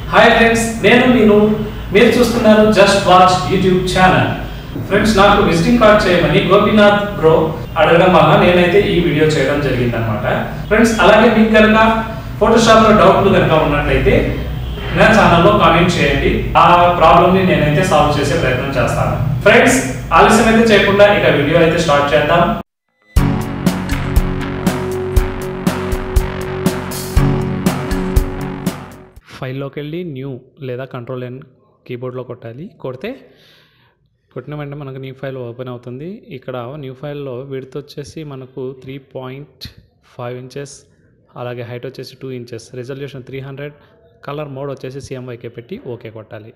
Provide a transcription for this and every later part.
Hi friends నేను మీను మీరు చూస్తున్నారు just watch YouTube channel friends నాకు విజిటింగ్ కార్డ్ చేయమని గోపీనాథ్ బ్రో అడగడం వల్ల నేనైతే ఈ వీడియో చేయడం జరిగింది అనమాట ఫ్రెండ్స్ అలాగే మీకు కనుక ఫోటోషాప్ లో డౌట్లు కనుక ఉన్నట్లయితే నా ఛానల్లో కామెంట్ చేయండి ఆ ప్రాబ్లమ్ ని నేనైతే సాల్వ్ చేసే ప్రయత్నం చేస్తాను ఫ్రెండ్స్ ఆలస్యం అయితే చేయకుండా ఇక వీడియో అయితే స్టార్ట్ చేద్దాం ఫైల్లోకి వెళ్ళి న్యూ లేదా కంట్రోల్ ఎన్ కీబోర్డ్లో కొట్టాలి కొడితే కొట్టిన వెంటనే మనకు న్యూ ఫైల్ ఓపెన్ అవుతుంది ఇక్కడ న్యూ ఫైల్లో విడ్త్ వచ్చేసి మనకు త్రీ పాయింట్ ఫైవ్ ఇంచెస్ అలాగే హైట్ వచ్చేసి two inches resolution three hundred colour mode వచ్చేసి సిఎంఐకే పెట్టి ఓకే కొట్టాలి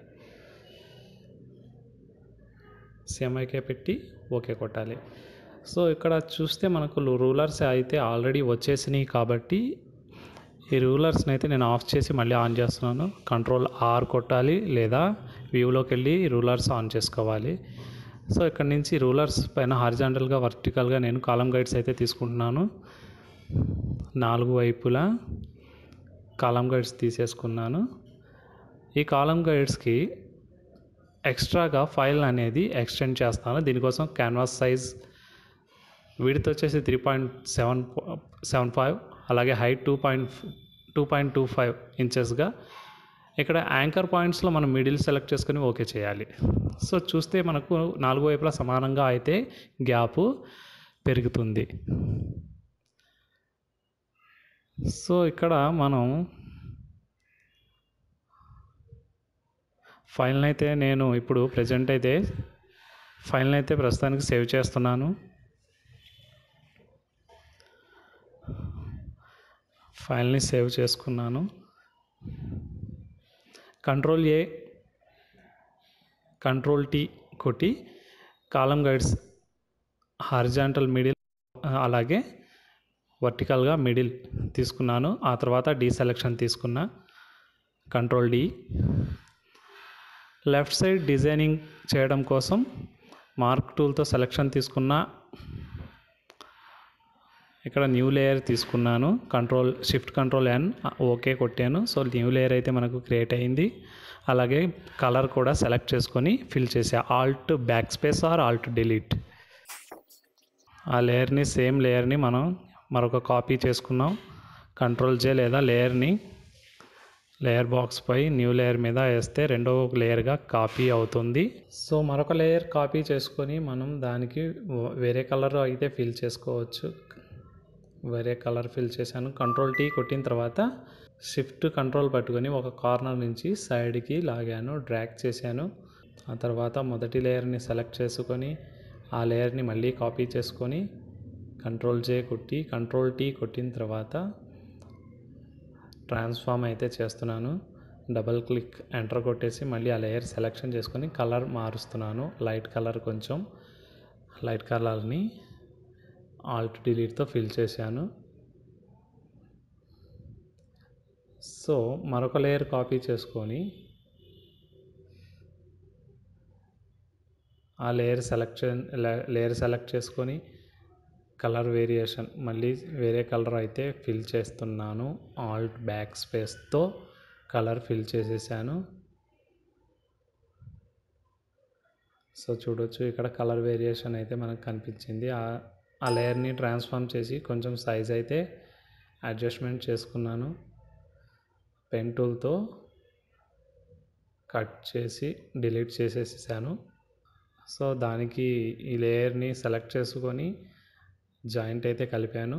సిఎంఐకే పెట్టి ఓకే కొట్టాలి సో ఇక్కడ చూస్తే మనకు రూలర్స్ అయితే ఆల్రెడీ వచ్చేసినాయి కాబట్టి ఈ రూలర్స్ని అయితే నేను ఆఫ్ చేసి మళ్ళీ ఆన్ చేస్తున్నాను కంట్రోల్ ఆర్ కొట్టాలి లేదా వ్యూలోకి వెళ్ళి రూలర్స్ ఆన్ చేసుకోవాలి సో ఇక్కడ నుంచి రూలర్స్ పైన హారిజాంటల్గా వర్టికల్గా నేను కాలం గైడ్స్ అయితే తీసుకుంటున్నాను నాలుగు వైపులా కాలం గైడ్స్ తీసేసుకున్నాను ఈ కాలం గైడ్స్కి ఎక్స్ట్రాగా ఫైల్ అనేది ఎక్స్టెండ్ చేస్తాను దీనికోసం క్యాన్వాస్ సైజ్ విడ్త్ వచ్చేసి three point seven seven five అలాగే height two point two point two five ఇంచెస్గా ఇక్కడ యాంకర్ పాయింట్స్లో మనం మిడిల్ సెలెక్ట్ చేసుకొని ఓకే చేయాలి సో చూస్తే మనకు నాలుగు వైపులా సమానంగా అయితే గ్యాప్ పెరుగుతుంది సో ఇక్కడ మనం ఫైల్ని అయితే నేను ఇప్పుడు ప్రజెంట్ అయితే ఫైల్ని అయితే ప్రస్తుతానికి సేవ్ చేస్తున్నాను ఫైల్ని సేవ్ చేసుకున్నాను కంట్రోల్ ఏ కంట్రోల్ టీ కొట్టి కాలం గైడ్స్ హారిజాంటల్ మిడిల్ అలాగే వర్టికల్గా మిడిల్ తీసుకున్నాను ఆ తర్వాత డీ సెలెక్షన్ తీసుకున్నా control D left side designing చేయడం కోసం మార్క్ టూల్తో సెలెక్షన్ తీసుకున్నా ఇక్కడ న్యూ లేయర్ తీసుకున్నాను control shift control N okay కొట్టాను సో న్యూ లేయర్ అయితే మనకు క్రియేట్ అయింది అలాగే కలర్ కూడా సెలెక్ట్ చేసుకొని ఫిల్ చేసా alt back space or alt delete ఆ లేయర్ని సేమ్ లేయర్ని మనం మరొక కాపీ చేసుకున్నాం కంట్రోల్ జే లేదా లేయర్ని లేయర్ బాక్స్ పై న్యూ లేయర్ మీద వేస్తే రెండో లేయర్గా కాపీ అవుతుంది సో మరొక లేయర్ కాపీ చేసుకొని మనం దానికి వేరే కలర్ అయితే ఫిల్ చేసుకోవచ్చు వేరే కలర్ ఫిల్ చేశాను కంట్రోల్ టీ కొట్టిన తర్వాత షిఫ్ట్ కంట్రోల్ పట్టుకొని ఒక కార్నర్ నుంచి సైడ్కి లాగాను డ్రాగ్ చేశాను ఆ తర్వాత మొదటి లేయర్ని సెలెక్ట్ చేసుకొని ఆ లేయర్ని మళ్ళీ కాపీ చేసుకొని కంట్రోల్ జే కొట్టి కంట్రోల్ టీ కొట్టిన తర్వాత ట్రాన్స్ఫామ్ అయితే చేస్తున్నాను డబల్ క్లిక్ ఎంటర్ కొట్టేసి మళ్ళీ ఆ లేయర్ సెలెక్షన్ చేసుకొని కలర్ మారుస్తున్నాను లైట్ కలర్ కొంచెం లైట్ కలర్ని ఆల్ట్ డిలీట్తో ఫిల్ చేశాను సో మరొక లేయర్ కాపీ చేసుకొని ఆ లేయర్ సెలెక్షన్ లేయర్ సెలెక్ట్ చేసుకొని కలర్ వేరియేషన్ మళ్ళీ వేరే కలర్ అయితే ఫిల్ చేస్తున్నాను ఆల్ట్ బ్యాక్ స్పేస్తో కలర్ ఫిల్ చేసేసాను సో చూడొచ్చు ఇక్కడ కలర్ వేరియేషన్ అయితే మనకు కనిపించింది ఆ లేయర్ని ట్రాన్స్ఫార్మ్ చేసి కొంచెం సైజ్ అయితే అడ్జస్ట్మెంట్ చేసుకున్నాను పెన్ టూల్తో కట్ చేసి డిలీట్ చేసేసాను సో దానికి ఈ లేయర్ని సెలెక్ట్ చేసుకొని జాయింట్ అయితే కలిపాను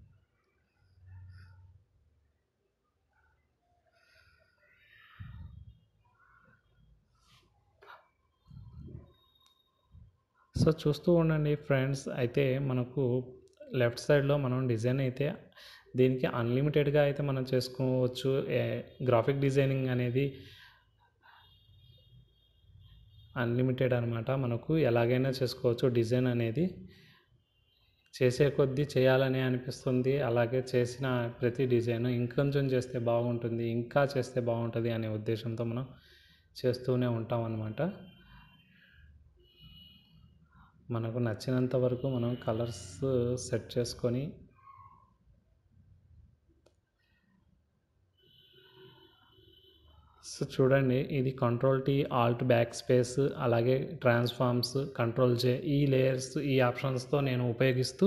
సో చూస్తూ ఉండండి ఫ్రెండ్స్ అయితే మనకు లెఫ్ట్ సైడ్లో మనం డిజైన్ అయితే దీనికి అన్లిమిటెడ్గా అయితే మనం చేసుకోవచ్చు గ్రాఫిక్ డిజైనింగ్ అనేది అన్లిమిటెడ్ అనమాట మనకు ఎలాగైనా చేసుకోవచ్చు డిజైన్ అనేది చేసే కొద్దీ చేయాలని అనిపిస్తుంది అలాగే చేసిన ప్రతి డిజైన్ ఇంకొంచెం చేస్తే బాగుంటుంది ఇంకా చేస్తే బాగుంటుంది అనే ఉద్దేశంతో మనం చేస్తూనే ఉంటాం అన్నమాట మనకు నచ్చినంత వరకు మనం కలర్స్ సెట్ చేసుకొని సో చూడండి ఇది control T alt back space అలాగే ట్రాన్స్ఫార్మ్స్ కంట్రోల్ జే ఈ లేయర్స్ ఈ ఆప్షన్స్తో నేను ఉపయోగిస్తూ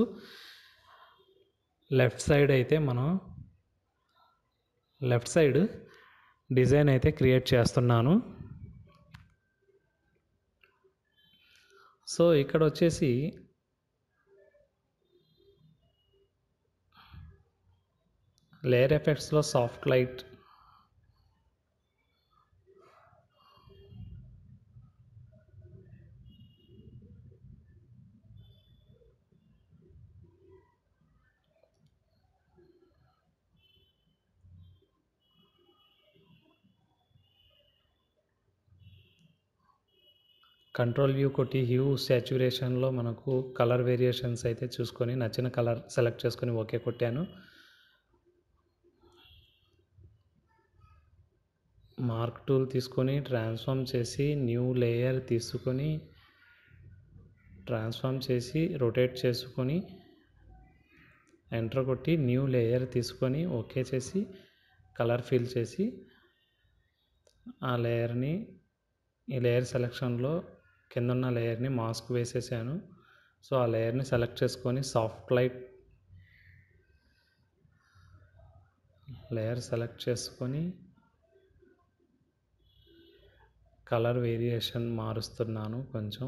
లెఫ్ట్ సైడ్ అయితే మనం లెఫ్ట్ సైడ్ డిజైన్ అయితే క్రియేట్ చేస్తున్నాను సో ఇక్కడ వచ్చేసి లేయర్ ఎఫెక్ట్స్లో సాఫ్ట్ లైట్ కంట్రోల్ వ్యూ కొట్టి హ్యూ సాచురేషన్లో మనకు కలర్ వేరియేషన్స్ అయితే చూసుకొని నచ్చిన కలర్ సెలెక్ట్ చేసుకొని ఓకే కొట్టాను మార్క్ టూల్ తీసుకొని ట్రాన్స్ఫార్మ్ చేసి న్యూ లేయర్ తీసుకొని ట్రాన్స్ఫార్మ్ చేసి రొటేట్ చేసుకొని ఎంటర్ కొట్టి న్యూ లేయర్ తీసుకొని ఓకే చేసి కలర్ ఫిల్ చేసి ఆ లేయర్ని ఈ లేయర్ సెలెక్షన్లో కింద ఉన్న లేయర్ని మాస్క్ వేసేసాను సో ఆ లేయర్ని సెలెక్ట్ చేసుకొని సాఫ్ట్ లైట్ లేయర్ సెలెక్ట్ చేసుకొని కలర్ వేరియేషన్ మారుస్తున్నాను కొంచెం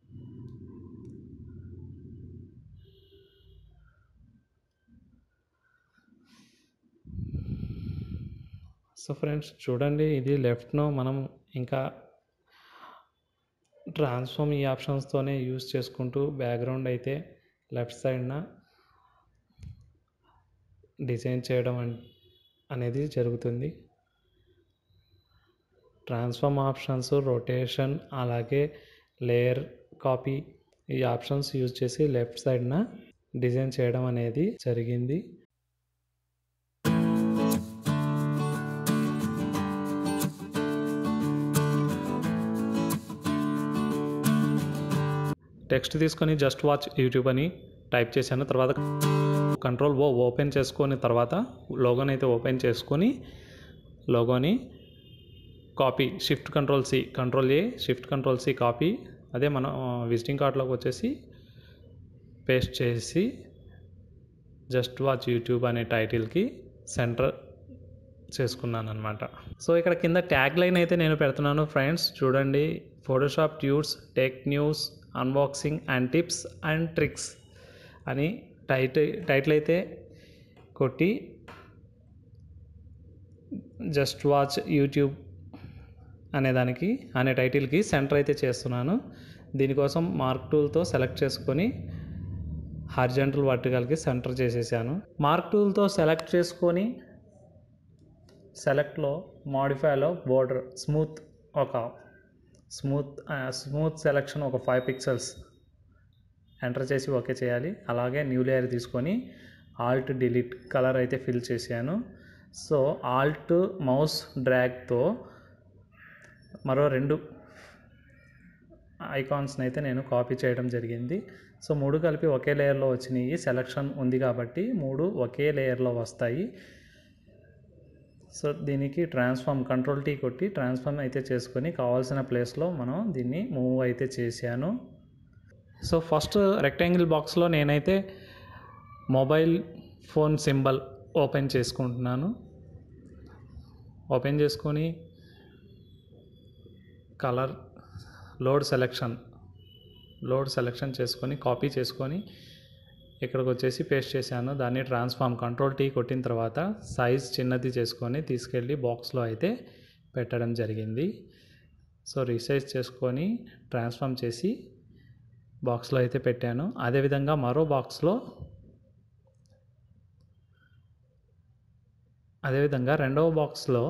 సో ఫ్రెండ్స్ చూడండి ఇది లెఫ్ట్ను మనం ఇంకా ట్రాన్స్ఫార్మ్ ఈ ఆప్షన్స్తోనే యూస్ చేసుకుంటూ బ్యాక్గ్రౌండ్ అయితే లెఫ్ట్ సైడ్న డిజైన్ చేయడం అన్- అనేది జరుగుతుంది ట్రాన్స్ఫార్మ్ ఆప్షన్స్ రొటేషన్ అలాగే లేయర్ కాపీ ఈ ఆప్షన్స్ యూజ్ చేసి లెఫ్ట్ సైడ్న డిజైన్ చేయడం అనేది జరిగింది టెక్స్ట్ తీసుకొని జస్ట్ వాచ్ యూట్యూబ్ అని టైప్ చేశాను తర్వాత కంట్రోల్ ఓ ఓపెన్ చేసుకొని తర్వాత లోగోని అయితే ఓపెన్ చేసుకొని లోగోని copy shift control C control A shift control C copy అదే మనం విజిటింగ్ కార్డ్లోకి వచ్చేసి పేస్ట్ చేసి జస్ట్ వాచ్ యూట్యూబ్ అనే టైటిల్కి సెంటర్ చేసుకున్నాను అనమాట సో ఇక్కడ కింద ట్యాగ్ లైన్ అయితే నేను పెడుతున్నాను ఫ్రెండ్స్ చూడండి Photoshop tuts tech news unboxing and tips and tricks అని టైటిల్ టైటిల్ అయితే కొట్టి జస్ట్ వాచ్ యూట్యూబ్ అనే దానికి అనే టైటిల్కి సెంటర్ అయితే చేస్తున్నాను దీనికోసం మార్క్ టూల్తో సెలెక్ట్ చేసుకొని హార్జెంటల్ వర్టికల్కి సెంటర్ చేసేసాను మార్క్ టూల్తో సెలెక్ట్ చేసుకొని సెలెక్ట్లో మాడిఫైలో బోర్డర్ స్మూత్ ఒక స్మూత్ స్మూత్ సెలెక్షన్ ఒక ఫైవ్ పిక్సెల్స్ ఎంటర్ చేసి ఓకే చేయాలి అలాగే న్యూ లేయర్ తీసుకొని ఆల్ట్ డిలీట్ కలర్ అయితే ఫిల్ చేశాను సో ఆల్ట్ మౌస్ డ్రాగ్తో మరో రెండు ఐకాన్స్ని అయితే నేను కాపీ చేయడం జరిగింది సో మూడు కలిపి ఒకే లేయర్లో వచ్చినాయి సెలక్షన్ ఉంది కాబట్టి మూడు ఒకే లేయర్లో వస్తాయి సో దీనికి ట్రాన్స్ఫార్మ్ కంట్రోల్ టీ కొట్టి ట్రాన్స్ఫార్మ్ అయితే చేసుకొని కావాల్సిన ప్లేస్లో మనం దీన్ని మూవ్ అయితే చేశాను సో ఫస్ట్ రెక్టాంగిల్ బాక్స్లో నేనైతే మొబైల్ ఫోన్ సింబల్ ఓపెన్ చేసుకుంటున్నాను ఓపెన్ చేసుకొని colour load selection load selection చేసుకొని కాపీ చేసుకొని ఇక్కడికి వచ్చేసి పేస్ట్ చేశాను దాన్ని ట్రాన్స్ఫార్మ్ కంట్రోల్ టీ కొట్టిన తర్వాత సైజ్ చిన్నది చేసుకొని తీసుకెళ్ళి బాక్స్లో అయితే పెట్టడం జరిగింది సో రీసైజ్ చేసుకొని ట్రాన్స్ఫార్మ్ చేసి బాక్స్లో అయితే పెట్టాను అదేవిధంగా మరో బాక్స్లో అదేవిధంగా రెండవ బాక్స్లో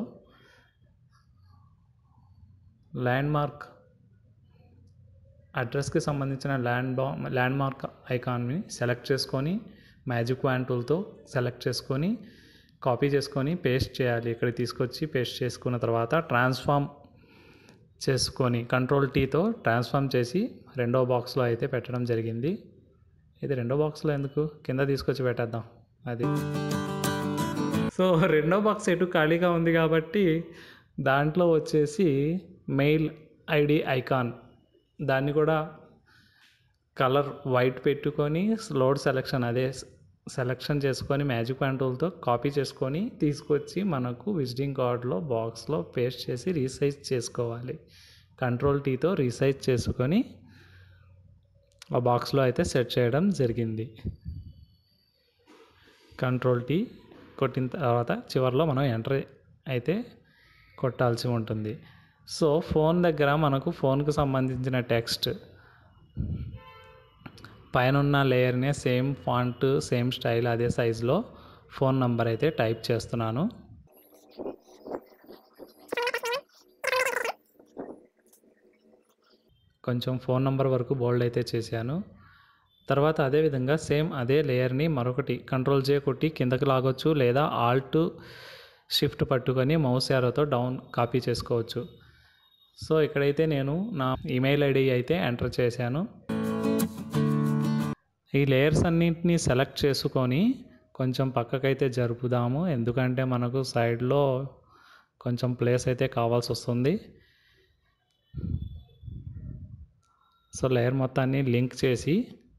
ల్యాండ్ మార్క్ అడ్రస్కి సంబంధించిన ల్యాండ్ బా ల్యాండ్ మార్క్ ఐకాన్ని సెలెక్ట్ చేసుకొని మ్యాజిక్ వ్యాన్ టూల్తో సెలెక్ట్ చేసుకొని కాపీ చేసుకొని పేస్ట్ చేయాలి ఇక్కడ తీసుకొచ్చి పేస్ట్ చేసుకున్న తర్వాత ట్రాన్స్ఫార్మ్ చేసుకొని కంట్రోల్ టీతో ట్రాన్స్ఫార్మ్ చేసి రెండో బాక్స్లో అయితే పెట్టడం జరిగింది ఇది రెండో బాక్స్లో ఎందుకు కింద తీసుకొచ్చి పెట్టేద్దాం అది సో రెండో బాక్స్ ఎటు ఖాళీగా ఉంది కాబట్టి దాంట్లో వచ్చేసి మెయిల్ ఐడి ఐకాన్ దాన్ని కూడా కలర్ వైట్ పెట్టుకొని లోడ్ సెలెక్షన్ అదే సెలెక్షన్ చేసుకొని మ్యాజిక్ కంట్రోల్తో కాపీ చేసుకొని తీసుకొచ్చి మనకు విజిటింగ్ కార్డ్లో బాక్స్లో పేస్ట్ చేసి రీసైజ్ చేసుకోవాలి కంట్రోల్ టీతో రీసైజ్ చేసుకొని ఆ బాక్స్లో అయితే సెట్ చేయడం జరిగింది కంట్రోల్ టీ కొట్టిన తర్వాత చివరిలో మనం ఎంటర్ అయితే కొట్టాల్సి ఉంటుంది సో ఫోన్ దగ్గర మనకు ఫోన్కు సంబంధించిన టెక్స్ట్ పైన ఉన్న లేయర్నే సేమ్ ఫాంట్ సేమ్ స్టైల్ అదే సైజులో ఫోన్ నంబర్ అయితే టైప్ చేస్తున్నాను కొంచెం ఫోన్ నంబర్ వరకు బోల్డ్ అయితే చేశాను తర్వాత అదేవిధంగా సేమ్ అదే లేయర్ని మరొకటి కంట్రోల్ జే కొట్టి కిందకి లాగొచ్చు లేదా ఆల్ట్ షిఫ్ట్ పట్టుకొని మౌస్ యారోతో డౌన్ కాపీ చేసుకోవచ్చు సో ఇక్కడైతే నేను నా ఈమెయిల్ ఐడి అయితే ఎంటర్ చేశాను ఈ లేయర్స్ అన్నింటినీ సెలెక్ట్ చేసుకొని కొంచెం పక్కకైతే జరుపుదాము ఎందుకంటే మనకు సైడ్లో కొంచెం ప్లేస్ అయితే కావాల్సి వస్తుంది సో లేయర్ మొత్తాన్ని లింక్ చేసి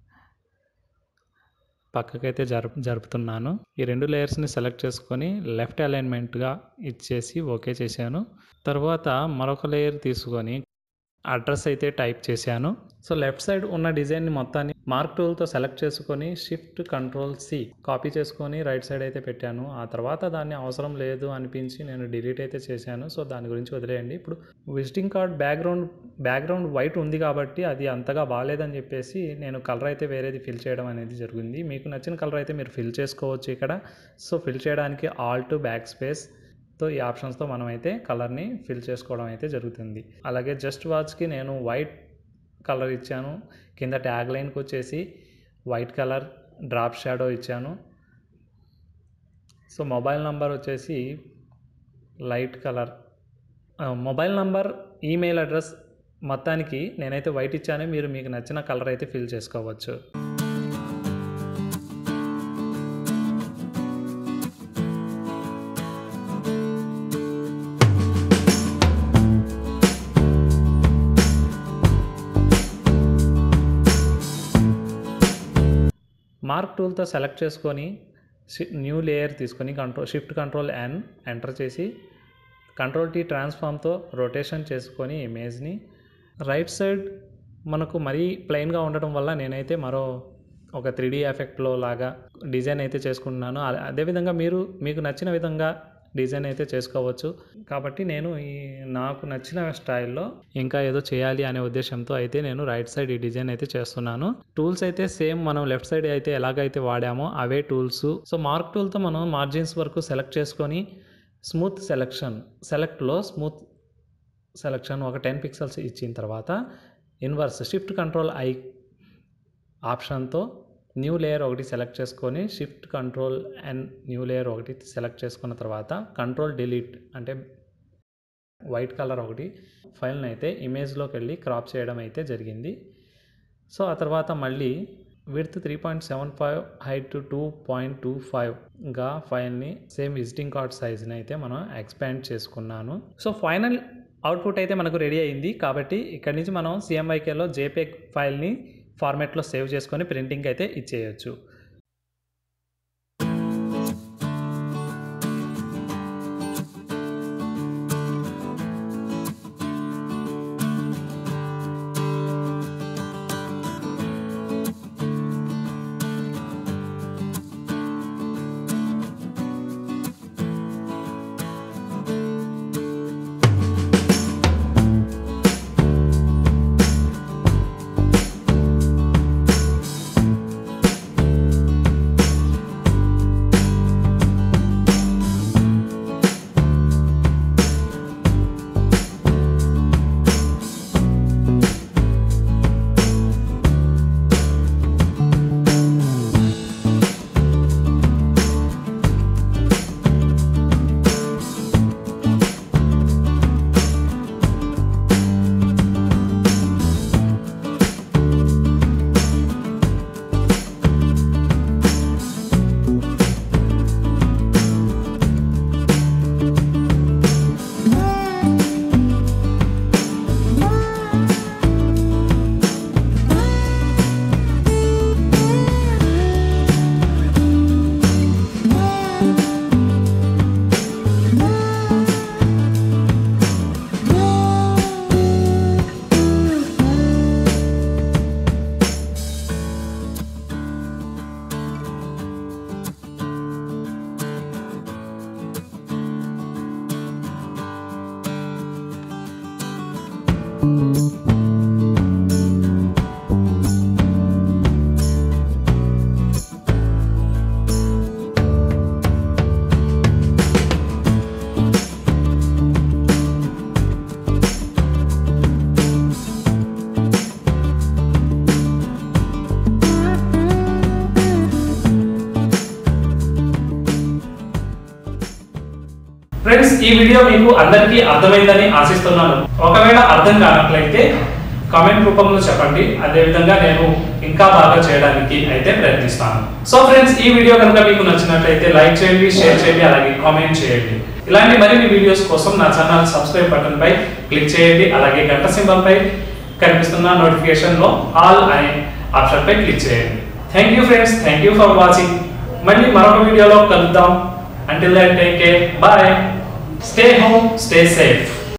పక్కకైతే జరుపు జరుపుతున్నాను ఈ రెండు లేయర్స్ని సెలెక్ట్ చేసుకొని లెఫ్ట్ అలైన్మెంట్గా ఇచ్చేసి ఓకే చేశాను తర్వాత మరొక లేయర్ తీసుకొని అడ్రస్ అయితే టైప్ చేశాను సో లెఫ్ట్ సైడ్ ఉన్న డిజైన్ని మొత్తాన్ని మార్క్ టూల్తో సెలెక్ట్ చేసుకొని షిఫ్ట్ కంట్రోల్ సి కాపీ చేసుకొని రైట్ సైడ్ అయితే పెట్టాను ఆ తర్వాత దాన్ని అవసరం లేదు అనిపించి నేను డిలీట్ అయితే చేశాను సో దాని గురించి వదిలేయండి ఇప్పుడు visiting card background background white ఉంది కాబట్టి అది అంతగా బాగాలేదని చెప్పేసి నేను కలర్ అయితే వేరేది ఫిల్ చేయడం అనేది జరిగింది మీకు నచ్చిన కలర్ అయితే మీరు ఫిల్ చేసుకోవచ్చు ఇక్కడ సో ఫిల్ చేయడానికి ఆల్ట్ బ్యాక్ స్పేస్ తో ఈ ఆప్షన్స్తో మనం అయితే కలర్ని ఫిల్ చేసుకోవడం అయితే జరుగుతుంది అలాగే జస్ట్ వాచ్కి నేను వైట్ కలర్ ఇచ్చాను కింద ట్యాగ్ లైన్కి వచ్చేసి వైట్ కలర్ డ్రాప్ షాడో ఇచ్చాను సో మొబైల్ నంబర్ వచ్చేసి light colour mobile number email address మొత్తానికి నేనైతే వైట్ ఇచ్చాను మీరు మీకు నచ్చిన కలర్ అయితే ఫిల్ చేసుకోవచ్చు మార్క్ టూల్తో సెలెక్ట్ చేసుకొని న్యూ లేయర్ తీసుకొని control shift control N enter చేసి కంట్రోల్ టీ ట్రాన్స్ఫామ్తో రొటేషన్ చేసుకొని ఇమేజ్ని రైట్ సైడ్ మనకు మరీ ప్లెయిన్గా ఉండటం వల్ల నేనైతే మరో ఒక త్రీ డీ ఎఫెక్ట్లో లాగా డిజైన్ అయితే చేసుకుంటున్నాను అదే- అదేవిధంగా మీరు మీకు నచ్చిన విధంగా డిజైన్ అయితే చేసుకోవచ్చు కాబట్టి నేను ఈ నాకు నచ్చిన స్టైల్లో ఇంకా ఏదో చేయాలి అనే ఉద్దేశంతో అయితే నేను రైట్ సైడ్ ఈ డిజైన్ అయితే చేస్తున్నాను టూల్స్ అయితే సేమ్ మనం లెఫ్ట్ సైడ్ అయితే ఎలాగైతే వాడామో అవే టూల్స్ సో మార్క్ టూల్తో మనం మార్జిన్స్ వరకు సెలెక్ట్ చేసుకొని స్మూత్ సెలెక్షన్ సెలెక్ట్లో స్మూత్ సెలెక్షన్ ఒక టెన్ పిక్సెల్స్ ఇచ్చిన తర్వాత ఇన్వర్స్ షిఫ్ట్ కంట్రోల్ ఐ ఆప్షన్తో న్యూ లేయర్ ఒకటి సెలెక్ట్ చేసుకొని shift control and new layer ఒకటి సెలెక్ట్ చేసుకున్న తర్వాత కంట్రోల్ డిలీట్ అంటే వైట్ కలర్ ఒకటి ఫైల్ని అయితే ఇమేజ్లోకి వెళ్ళి క్రాప్ చేయడం అయితే జరిగింది సో ఆ తర్వాత మళ్ళీ width three point seven five height two point two ఫైవ్గా ఫైల్ని సేమ్ విజిటింగ్ కార్డ్ సైజ్ని అయితే మనం ఎక్స్పాండ్ చేసుకున్నాను సో ఫైనల్ అవుట్పుట్ అయితే మనకు రెడీ అయింది కాబట్టి ఇక్కడి నుంచి మనం సిఎంఐకేలో జేపేక్ ఫైల్ని ఫార్మాట్లో సేవ్ చేసుకొని ప్రింటింగ్ అయితే ఇచ్చేయచ్చు ఫ్రెండ్స్ ఈ వీడియో మీకు అందరికీ అర్థమైందని ఆశిస్తున్నాను ఒకవేళ అర్థం కానట్లయితే కామెంట్ రూపంలో చెప్పండి అదే విధంగా నేను ఇంకా బాగా చేయడానికి అయితే ప్రయత్నిస్తాను సో ఫ్రెండ్స్ ఈ వీడియో కనుక మీకు నచ్చినట్లయితే లైక్ చేయండి షేర్ చేయండి అలాగే కామెంట్ చేయండి ఇలాంటి మరిన్ని వీడియోస్ కోసం నా ఛానల్ సబ్స్క్రైబ్ బటన్ పై క్లిక్ చేయండి అలాగే గంట సింబల్ పై కనిపిస్తున్న నోటిఫికేషన్ లో ఆల్ అనే ఆప్షన్ పై క్లిక్ చేయండి thank you friends thank you for watching మళ్ళీ మరొక వీడియోలో కలుద్దాం Until then, take care. Bye. Stay home, stay safe.